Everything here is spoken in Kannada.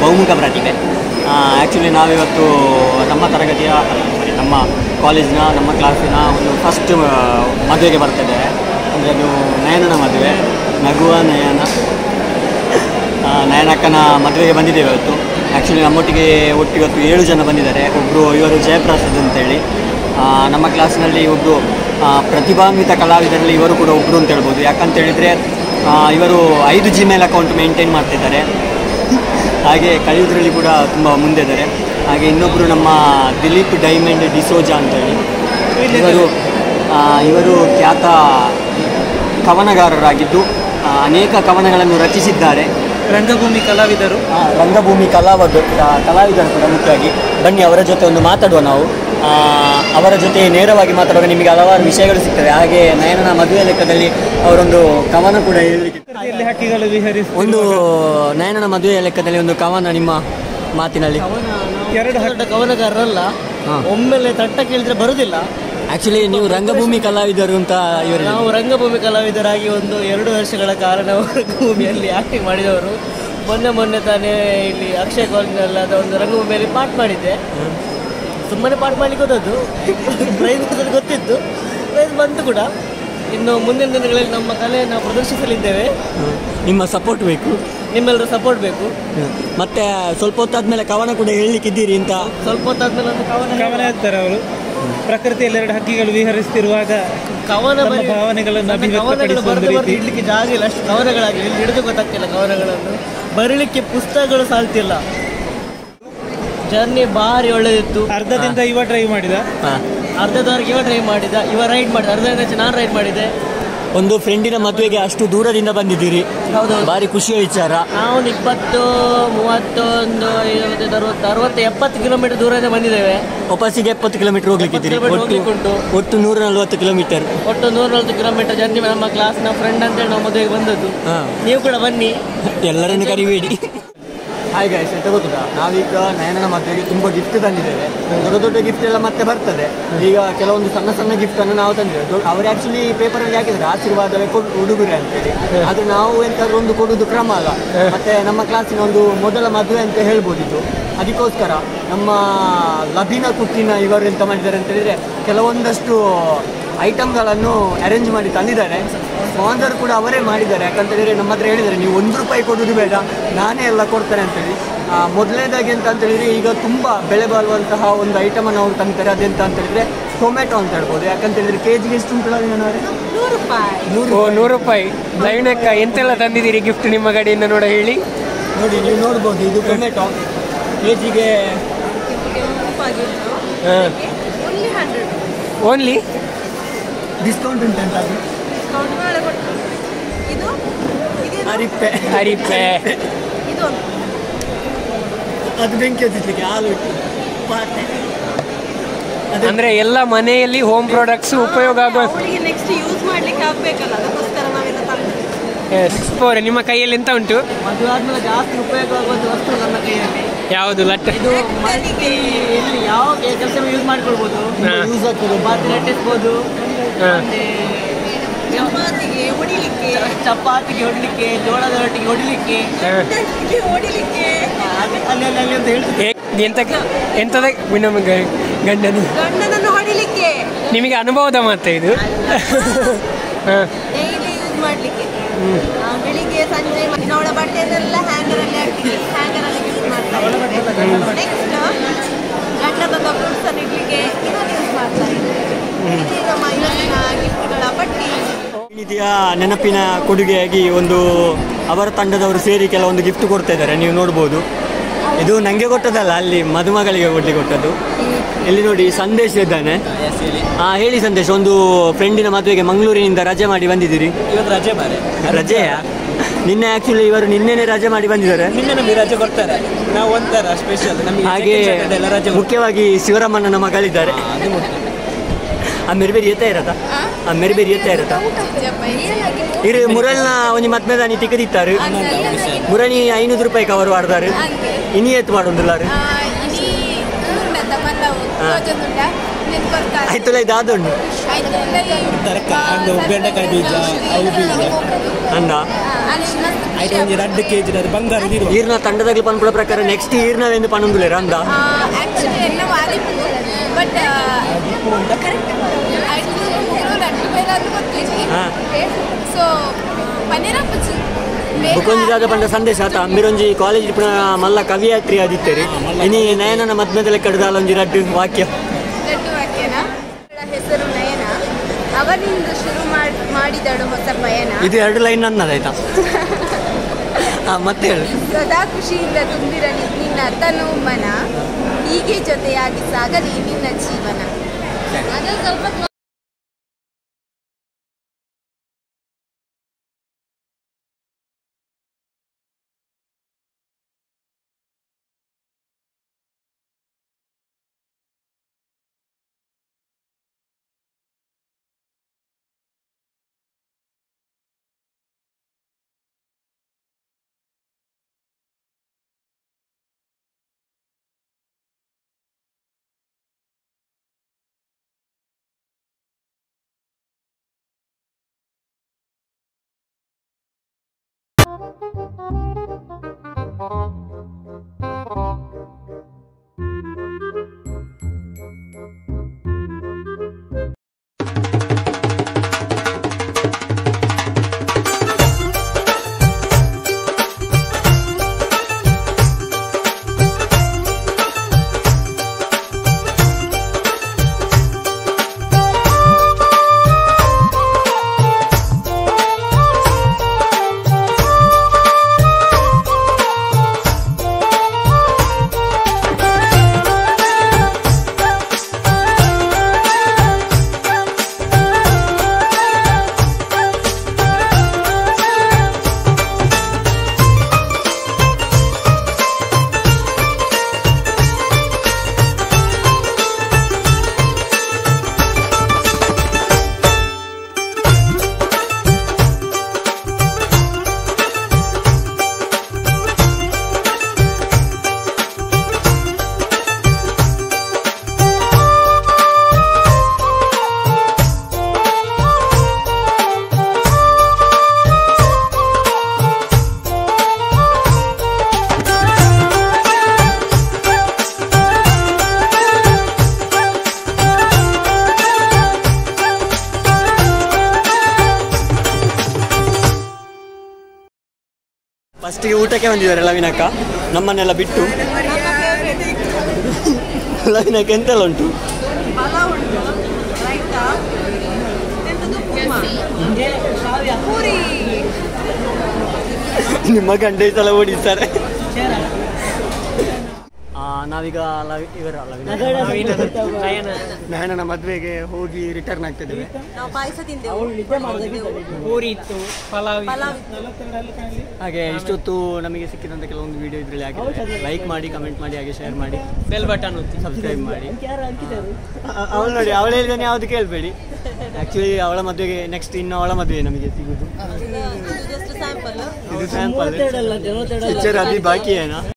ಬಹುಮುಖ ಪ್ರತಿಭೆ ಆ್ಯಕ್ಚುಲಿ ನಾವಿವತ್ತು ನಮ್ಮ ತರಗತಿಯ ಸಾರಿ ನಮ್ಮ ಕಾಲೇಜಿನ ನಮ್ಮ ಕ್ಲಾಸಿನ ಒಂದು ಫಸ್ಟ್ ಮದುವೆಗೆ ಬರ್ತಿದ್ದೇವೆ ಅಂದರೆ ಅದು ನಯನನ ಮದುವೆ ನಗುವ ನಯನ ಆ, ನಯನಕ್ಕನ ಮದುವೆಗೆ ಬಂದಿದ್ದೇವೆ ಇವತ್ತು ಆ್ಯಕ್ಚುಲಿ ನಮ್ಮೊಟ್ಟಿಗೆ ಒಟ್ಟು ಇವತ್ತು ಏಳು ಜನ ಬಂದಿದ್ದಾರೆ ಒಬ್ಬರು ಇವರು ಜಯಪ್ರಸಾದ್ ಅಂತೇಳಿ ಆ, ನಮ್ಮ ಕ್ಲಾಸ್ನಲ್ಲಿ ಒಬ್ಬರು ಪ್ರತಿಭಾನ್ವಿತ ಕಲಾವಿದರಲ್ಲಿ ಇವರು ಕೂಡ ಒಬ್ಬರು ಅಂತ ಹೇಳ್ಬೋದು ಯಾಕಂತ ಹೇಳಿದರೆ ಇವರು ಐದು ಜಿಮೇಲ್ ಅಕೌಂಟ್ ಮೇಂಟೈನ್ ಮಾಡ್ತಿದ್ದಾರೆ ಹಾಗೆ ಕಲಿಯೋದ್ರಲ್ಲಿ ಕೂಡ ತುಂಬ ಮುಂದೆ ಇದ್ದಾರೆ ಹಾಗೆ ಇನ್ನೊಬ್ಬರು ನಮ್ಮ ದಿಲೀಪ್ ಡೈಮಂಡ್ ಡಿಸೋಜಾ ಅಂತೇಳಿ ಇವರು ಆ, ಇವರು ಖ್ಯಾತ ಕವನಗಾರರಾಗಿದ್ದು ಆ, ಅನೇಕ ಕವನಗಳನ್ನು ರಚಿಸಿದ್ದಾರೆ ರಂಗಭೂಮಿ ಕಲಾವಿದರು ಆ, ರಂಗಭೂಮಿ ಕಲಾವಿದ ಕಲಾವಿದರು ಕೂಡ ಮುಖ್ಯವಾಗಿ ಬನ್ನಿ ಅವರ ಜೊತೆ ಒಂದು ಮಾತಾಡುವ ನಾವು ಆ, ಅವರ ಜೊತೆ ನೇರವಾಗಿ ಮಾತಾಡುವಾಗ ನಿಮಗೆ ಹಲವಾರು ವಿಷಯಗಳು ಸಿಗ್ತವೆ ಹಾಗೆ ನಯನನ ಮದುವೆ ಲೆಕ್ಕದಲ್ಲಿ ಅವರೊಂದು ಕವನ ಕೂಡ ಹೇಳಲಿಕ್ಕೆ ಎಲ್ಲಿ ಹಕ್ಕಿಗಳು ವಿಹರಿಸಿ ಒಂದು ನಯನನ ಮದುವೆ ಲೆಕ್ಕದಲ್ಲಿ ಒಂದು ಕವನ ನಿಮ್ಮ ಮಾತಿನಲ್ಲಿ ಎರಡು ಹಕ್ಕಿ ದೊಡ್ಡ ಕವನಗಾರರಲ್ಲ ಹಾ. ಒಮ್ಮೆಲೆ ತಟ್ಟ ಕೇಳಿದ್ರೆ ಬರುದಿಲ್ಲ ಆಕ್ಚುಲಿ ನೀವು ರಂಗಭೂಮಿ ಕಲಾವಿದರು ಅಂತ ಇವರಿಗೆ ನಾವು ರಂಗಭೂಮಿ ಕಲಾವಿದರಾಗಿ ಒಂದು ಎರಡು ವರ್ಷಗಳ ಕಾಲ ನಾವು ರಂಗಭೂಮಿಯಲ್ಲಿ ಆಕ್ಟಿಂಗ್ ಮಾಡಿದವರು ಮೊನ್ನೆ ಮೊನ್ನೆ ತಾನೇ ಇಲ್ಲಿ ಅಕ್ಷಯ ಕಾಲೇಜಿನಲ್ಲಾದ ಒಂದು ರಂಗಭೂಮಿಯಲ್ಲಿ ಪಾಠ ಮಾಡಿದ್ದೆ ಸುಮ್ಮನೆ ಪಾಠ ಮಾಡ್ಲಿಕ್ಕೆ ಹೋದದ್ದು ಪ್ರೈಸ್ ಗೊತ್ತಿತ್ತು ಪ್ರೈಸ್ ಬಂತು ಕೂಡ ಇನ್ನು ಮುಂದಿನ ದಿನಗಳಲ್ಲಿ ನಮ್ಮ ಕಲೆಯನ್ನು ಪ್ರದರ್ಶಿಸಲಿದ್ದೇವೆ ನಿಮ್ಮ ಸಪೋರ್ಟ್ ಬೇಕು ನಿಮ್ಮೆಲ್ಲರ ಸಪೋರ್ಟ್ ಬೇಕು ಮತ್ತೆ ಸ್ವಲ್ಪ ಹೊತ್ತಾದ್ಮೇಲೆ ಕವನ ಕೂಡ ಹೇಳಲಿಕ್ಕಿದ್ದೀರಿ ಅಂತ ಸ್ವಲ್ಪ ಹೊತ್ತಾದ್ಮೇಲೆ ಒಂದು ಕವನ ಕವನ ಹೇಳ್ತಾರೆ ಅವರು ಪ್ರಕೃತಿಯಲ್ಲಿ ಎರಡು ಹಕ್ಕಿಗಳು ವಿಹರಿಸ್ತಿರುವಾಗ ಕವನ ತಮ್ಮ ಬರಿ- ಭಾವನೆಗಳನ್ನು ನನ್ನ ಕವನಗಳು ಅಭಿವ್ಯಕ್ತಪಡಿಸುವ ಬರೆದು ಒಂದು ಬರೆದು ರೀತಿ ಇಡ್ಲಿಕ್ಕೆ ಜಾಗ ಇಲ್ಲ ಅಷ್ಟು ಕವನಗಳಾಗಿ ಇಲ್ಲಿ ಹಿಡಿದು ಗೊತ್ತಾಗ್ತಿಲ್ಲ ಕವನಗಳನ್ನು ಬರೀಲಿಕ್ಕೆ ಪುಸ್ತಕಗಳು ಸಾಲ್ತಿಲ್ಲ ಜರ್ನಿ ಭಾರಿ ಒಳ್ಳೆದಿತ್ತು ಅರ್ಧದಿಂದ ಇವ ಡ್ರೈವ್ ಮಾಡಿದ ಅರ್ಧದವರೆಗೆ ಇವ ಡ್ರೈವ್ ಮಾಡಿದ ಇವ ರೈಡ್ ಮಾಡಿದ ಅರ್ಧದಿಂದ ನಾನು ರೈಡ್ ಮಾಡಿದೆ ಒಂದು ಫ್ರೆಂಡಿನ ಮದುವೆಗೆ ಅಷ್ಟು ದೂರದಿಂದ ಬಂದಿದ್ದೀರಿ ಹೌದೌದು. ಭಾರಿ ಖುಷಿಯ ವಿಚಾರ ನಾವು ಇಪ್ಪತ್ತು ಮೂವತ್ತೊಂದು ಐವತ್ತೈದು ಅರವತ್ತು ಅರವತ್ತು ಎಪ್ಪತ್ತು ಕಿಲೋಮೀಟರ್ ದೂರದಿಂದ ಬಂದಿದ್ದೇವೆ ವಾಪಸ್ಸಿಗೆ ಎಪ್ಪತ್ತು ಕಿಲೋಮೀಟರ್ ಹೋಗ್ಲಿಕ್ಕಿದ್ದೀರಿ ಎಪ್ಪತ್ತು ಒಟ್ಟು ಹೋಗ್ಲಿಕ್ಕುಂಟು. ಒಟ್ಟು ನೂರ ನಲ್ವತ್ತು ಕಿಲೋಮೀಟರ್ ಒಟ್ಟು ನೂರ ನಲವತ್ತು ಕಿಲೋಮೀಟರ್ ಜರ್ನಿ ನಮ್ಮ ಕ್ಲಾಸ್ನ ಫ್ರೆಂಡ್ ಅಂತೇಳಿ ನಾವು ಮದುವೆಗೆ ಬಂದದ್ದು ಹಾ. ನೀವು ಕೂಡ ಬನ್ನಿ ಎಲ್ಲರನ್ನು ಕರಿಬೇಡಿ ಹಾಯ್ ಗಾಯ್ಸ್ ಎಂತ ಗೊತ್ತುಂಟಾ ನಾವೀಗ ನಯನನ ಮದುವೆಗೆ ತುಂಬ ಗಿಫ್ಟ್ ತಂದಿದ್ದೇವೆ ದೊಡ್ಡ ದೊಡ್ಡ ಗಿಫ್ಟ್ ಎಲ್ಲ ಮತ್ತೆ ಬರ್ತದೆ ಈಗ ಕೆಲವೊಂದು ಸಣ್ಣ ಸಣ್ಣ ಗಿಫ್ಟ್ ಅನ್ನು ನಾವು ತಂದಿದ್ದೇವೆ ದೊಡ್ಡ- ಅವರು ಆಕ್ಚುಲಿ ಪೇಪರಲ್ಲಿ ಹಾಕಿದ್ದಾರೆ ಆಶೀರ್ವಾದವೇ ಕೊಡು ಉಡುಗೊರೆ ಅಂತೇಳಿ ಆದ್ರೆ ನಾವು ಎಂತಾದ್ರೂ ಒಂದು ಕೊಡುವುದು ಕ್ರಮ ಅಲ್ಲ ಮತ್ತೆ ನಮ್ಮ ಕ್ಲಾಸಿನ ಒಂದು ಮೊದಲ ಮದುವೆ ಅಂತ ಹೇಳ್ಬೋದಿತ್ತು ಅದಕ್ಕೋಸ್ಕರ ನಮ್ಮ ಲಭಿನ ಕುಕ್ಕಿನ ಇವರು ಎಂತ ಮಾಡಿದ್ದಾರೆ ಅಂತ ಹೇಳಿದ್ರೆ ಕೆಲವೊಂದಷ್ಟು ಐಟಮ್ಗಳನ್ನು ಅರೇಂಜ್ ಮಾಡಿ ತಂದಿದ್ದಾರೆ ಸ್ಪಾನ್ಸರ್ ಕೂಡ ಅವರೇ ಮಾಡಿದ್ದಾರೆ ಯಾಕಂತ ಹೇಳಿದ್ರೆ ನಮ್ಮ ಹತ್ರ ಹೇಳಿದ್ದಾರೆ ನೀವು ಒಂದು ರೂಪಾಯಿ ಕೊಡೋದು ಬೇಡ ನಾನೇ ಎಲ್ಲ ಕೊಡ್ತೇನೆ ಅಂತೇಳಿ ಆ, ಮೊದಲನೇದಾಗಿ ಅಂತ ಅಂತ ಹೇಳಿದ್ರೆ ಈಗ ತುಂಬ ಬೆಲೆ ಬಾಳುವಂತಹ ಒಂದು ಐಟಮನ್ನು ಅವ್ರು ತಂದಿದ್ದಾರೆ ಅದೆಂತ ಅಂತ ಹೇಳಿದ್ರೆ ಟೊಮೆಟೊ ಅಂತ ಹೇಳ್ಬೋದು ಯಾಕಂತ ಹೇಳಿದ್ರೆ ಕೆ ಜಿಗೆ ಎಷ್ಟು ಉಂಟು ಅವರೇ ಓ ನೂರು ರೂಪಾಯಿ ಲೈನಕ್ಕ ಎಂತೆಲ್ಲ ತಂದಿದ್ದೀರಿ ಗಿಫ್ಟ್ ನಿಮ್ಮ ಕಡೆಯಿಂದ ನೋಡ ಹೇಳಿ ನೋಡಿ ನೀವು ನೋಡ್ಬೋದು ಇದು ಟೊಮೆಟೊ ಕೆ ಜಿಗೆ ಓನ್ಲಿ ಹಂಡ್ರೆಡ್ ಓನ್ಲಿ ಡಿಸ್ಕೌಂಟ್ ಉಂಟಂತ ಅದು ಡಿಸ್ಕೌಂಟ್ ನಾಳೆ ಕೊಡ್ತೀನಿ ಇದು ಇದೇನು ಅರಿಪ್ಪೆ ಹರಿಪ್ಪೆ ಇದೊಂದು ಅದು ಬೆಂಕಿ ಹಚ್ಚಲಿಕ್ಕೆ ಹಾಲು ಇಟ್ಟು ಪಾತ್ರೆ ಅದು ಅಂದ್ರೆ ಎಲ್ಲ ಮನೆಯಲ್ಲಿ ಹೋಮ್ ಪ್ರಾಡಕ್ಟ್ಸ್ ಉಪಯೋಗ ಆಗುವ ಅವಳಿಗೆ ನೆಕ್ಸ್ಟ್ ಯೂಸ್ ಮಾಡ್ಲಿಕ್ಕೆ ಆಗ್ಬೇಕಲ್ಲ ಅದಕ್ಕೋಸ್ಕರ ನಾವೆಲ್ಲ ತಂದಿದ್ದೀವಿ ಅವರೇ ನಿಮ್ಮ ಕೈಯಲ್ಲಿ ಎಂತ ಉಂಟು ಮದುವೆ ಆದ್ಮೇಲೆ ಜಾಸ್ತಿ ಉಪಯೋಗವಾಗುವಂಥ ವಸ್ತು ನನ್ನ ಕೈಯಲ್ಲಿ ಯಾವುದು ಲಟ್ ಇದು ಮಲ್ಟಿ ಎಲ್ಲಿ ಯಾವ ಕೆಲಸ ಯೂಸ್ ಮಾಡ್ಕೊಳ್ಬೋದು ಹಾ. ಯೂಸ್ ಆಗ್ತದೆ ಪಾತ್ರೆ ಲಟ್ಟಿಸ್ಬೋದು ಹಾ. ಮತ್ತೆ ಚಪಾತಿಗೆ ಹೊಡಿಲಿಕ್ಕೆ ಚ- ಚಪಾತಿಗೆ ಹೊಡ್ಲಿಕ್ಕೆ ಜೋಳದ ರೊಟ್ಟಿಗೆ ಹೊಡಿಲಿಕ್ಕೆ ಗಂಡನಿಗೆ ಹೊಡಿಲಿಕ್ಕೆ ಅಲ್ಲಿ ಅಲ್ಲಿ ಅಲ್ಲಿ ಅಲ್ಲಿ ಅಂತ ಹೇಳ್ತಿದ್ದೆ ಎಂತ ಎಂತದ ನಮ್ಮ ಗ- ಗಂಡನು ಗಂಡನನ್ನು ಹೊಡಿಲಿಕ್ಕೆ ನಿಮಗೆ ಅನುಭವದ ಮಾತ ಇದು ಹಾ. ಡೈಲಿ ಯೂಸ್ ಮಾಡ್ಲಿಕ್ಕೆ ಆ, ಬೆಳಿಗ್ಗೆ ಸಂಜೆ ಇನ್ನು ಅವಳ ಬಟ್ಟೆನೆಲ್ಲ ಹ್ಯಾಂಗರ್ ಅಲ್ಲಿ ಹಾಕಿ ಹ್ಯಾಂಗರ್ ಅಲ್ಲಿ ಯೂಸ್ ಮಾಡ್ತಾರೆ ನೆಕ್ಸ್ಟ್ ಗಂಡ ಬಂದ ಫ್ರೂಟ್ಸ್ ಅನ್ನು ಇಡ್ಲಿಕ್ಕೆ ಇದನ್ನು ಯೂಸ್ ಮಾಡ್ತಾರೆ ಇದು ನಮ್ಮ ಇವತ್ತಿನ ಗಿಫ್ಟ್ಗಳ ಪಟ್ಟಿ ರೀತಿಯ ನೆನಪಿನ ಕೊಡುಗೆಯಾಗಿ ಒಂದು ಅವರ ತಂಡದವರು ಸೇರಿ ಕೆಲವೊಂದು ಗಿಫ್ಟ್ ಕೊಡ್ತಾ ಇದ್ದಾರೆ ನೀವು ನೋಡ್ಬೋದು ಇದು ನನಗೆ ಕೊಟ್ಟದಲ್ಲ ಅಲ್ಲಿ ಮದುಮಗಳಿಗೆ ಕೊಡ್ಲಿಕ್ಕೆ ಕೊಟ್ಟದ್ದು ಇಲ್ಲಿ ನೋಡಿ ಸಂದೇಶ ಇದ್ದಾನೆ ಹಾ ಹೇಳಿ ಸಂದೇಶ ಒಂದು ಫ್ರೆಂಡಿನ ಮದುವೆಗೆ ಮಂಗಳೂರಿನಿಂದ ರಜೆ ಮಾಡಿ ಬಂದಿದ್ದೀರಿ ಇವತ್ತು ರಜೆ ಬಾರೆ ರಜೆಯಾ ನಿನ್ನೆ ಆಕ್ಚುಲಿ ಇವರು ನಿನ್ನೆನೆ ರಜೆ ಮಾಡಿ ಬಂದಿದ್ದಾರೆ ನಿನ್ನೆ ನಮಗೆ ರಜೆ ಕೊಡ್ತಾರೆ ನಾವು ಒಂಥರ ಸ್ಪೆಷಲ್ ನಮಗೆ ಹಾಗೆ ಎಲ್ಲ ರಜೆ ಮುಖ್ಯವಾಗಿ ಶಿವರಾಮಣ್ಣನ ಮಗಳಿದ್ದಾರೆ ಆ ಮೆರಿಬೇರಿ ಎತ್ತ ಇರತ್ತ ಆ ಮೆರಿಬೇರಿ ಎತ್ತ ಇರತ್ತ ಇರು ಮುರಳ್ನ ಒಂಜಿ ಮದ್ಮೆದಾನಿ ತಿಕ್ಕದಿತ್ತಾರೆ ಮುರಣಿ ಐನೂರು ರೂಪಾಯಿ ಕವರ್ ಮಾಡ್ತಾರೆ ಇನಿ ಎತ್ತು ಮಾಡೋದಿಲ್ಲ ಇಡೀ ಉಂಡಂತ ಪಲ್ಲವು ಹಾ. ಗೋಜೊಂದುಂಡ ನೆನ್ಪು ಬರ್ತಾರೆ ಆಯ್ತಲ್ಲ ಇದಾದುಂಡು ಆಯ್ತು ಎಲ್ಲ ಈ- ತರಕಾರಿ, ಅಂದ್ರೆ ಆ, ಬೆಂಡೆಕಾಯಿ ಬೀಜ, ಅವು ಬೀಜ. ಅಂದ ಅಲ್ಲಿ ಮಸ್ತ್ ಖುಷಿ ಆಯ್ತು ಒಂದು ಎರಡು ಕೆ ಜಿ ಅದು ಬಂಗಾರ ನೀರು ಈರ್ನ ತಂಡದಾಗ್ಲಿ ಪನ್ಪುಳ ಪ್ರಕಾರ ನೆಕ್ಸ್ಟ್ ಈರ್ನವೆಂದು ಪಣಂದುಲೇರ ಅಂದ ಆಕ್ಚುಲಿ ಎಲ್ಲ ವಾಲಿಪು ಬಟ್ ಕರೆಕ್ಟ್ ಲಡ್ಡು ಬೇಲಾದ್ರೂ ಗೊತ್ತಿಲ್ಲ ಹಾ. ಸೊ ಪನ್ನೀರ ಪುಚ್ಚಿ ಬುಕೊಂಜಿ ಜಾಗ ಪಂಡ ಸಂದೇಶ ಆತ ಮಿರೊಂಜಿ ಕಾಲೇಜ್ ಪುನ ಮಲ್ಲ ಕವಿಯಾತ್ರಿ ಆದಿತ್ತೇರಿ ಇನಿ ನಯನನ ಮದ್ಮೆದಲೆ ಕಡ್ದಾಲ ಒಂಜಿ ರಡ್ಡು ವಾಕ್ಯ ಲಡ್ಡು ವಾಕ್ಯನ ಅವಳ ಹೆಸರು ನಯನ ಅವನಿಂದ ಶುರು ಮಾಡ್- ಮಾಡಿದಳು ಹೊಸ ಪಯಣ ಇದು ಎರಡು ಲೈನ್ ಅನ್ನದಾಯ್ತಾ ಹಾ ಮತ್ತೆ ಹೇಳು ಸದಾ ಖುಷಿಯಿಂದ ತುಂಬಿರಲಿ ನಿನ್ನ ತನು ಮನ ಹೀಗೆ ಜೊತೆಯಾಗಿ ಸಾಗಲಿ ನಿನ್ನ ಜೀವನ ಅದು ಸ್ವಲ್ಪ ಫಸ್ಟಿಗೆ ಊಟಕ್ಕೆ ಬಂದಿದ್ದಾರೆ ಲವಿನಕ್ಕ ನಮ್ಮನ್ನೆಲ್ಲ ಬಿಟ್ಟು ಲವಿನಕ್ಕ ಎಂತೆಲ್ಲ ಉಂಟು ಪಲಾವ್ ಉಂಟು ರೈತ ಎಂತದು ಉಪ್ಮಾ ಪೂರಿ ನಿಮ್ಮ ಗಂಡ ಈ ಸಲ ಓಡಿಸ್ತಾರೆ ಆ, ನಾವೀಗ ಲವಿ ಇವರ ಲವಿನ ನಯನನ ಮದುವೆಗೆ ಹೋಗಿ ರಿಟರ್ನ್ ಆಗ್ತಿದ್ದೇವೆ ನಾವು ಪಾಯಸ ತಿಂದೆವು ಪೂರಿ ಇತ್ತು ಪಲಾವ್ ಇತ್ತು. ಪಲಾವ್ ಹಾಗೆ ಇಷ್ಟೊತ್ತು ನಮಗೆ ಸಿಕ್ಕಿದಂಥ ಕೆಲವೊಂದು ವಿಡಿಯೋ ಇದರಲ್ಲಿ ಆಗಿದೆ ಲೈಕ್ ಮಾಡಿ ಕಮೆಂಟ್ ಮಾಡಿ ಹಾಗೆ ಶೇರ್ ಮಾಡಿ ಬೆಲ್ ಬಟನ್ ಒತ್ತಿ ಸಬ್ಸ್ಕ್ರೈಬ್ ಮಾಡಿ ಅವಳು ನೋಡಿ ಅವಳು ಹೇಳಿದಾನೆ ಯಾವುದು ಕೇಳಬೇಡಿ ಆ್ಯಕ್ಚುಲಿ ಅವಳ ಮದುವೆಗೆ ನೆಕ್ಸ್ಟ್ ಇನ್ನು ಅವಳ ಮದುವೆ ನಮಗೆ ಸಿಗುದು ಜಸ್ಟ್ ಸ್ಯಾಂಪಲ್ ಇದು ಸ್ಯಾಂಪಲ್ ಪಿಕ್ಚರ್ ಅದಿ ಬಾಕಿ ಏನಾ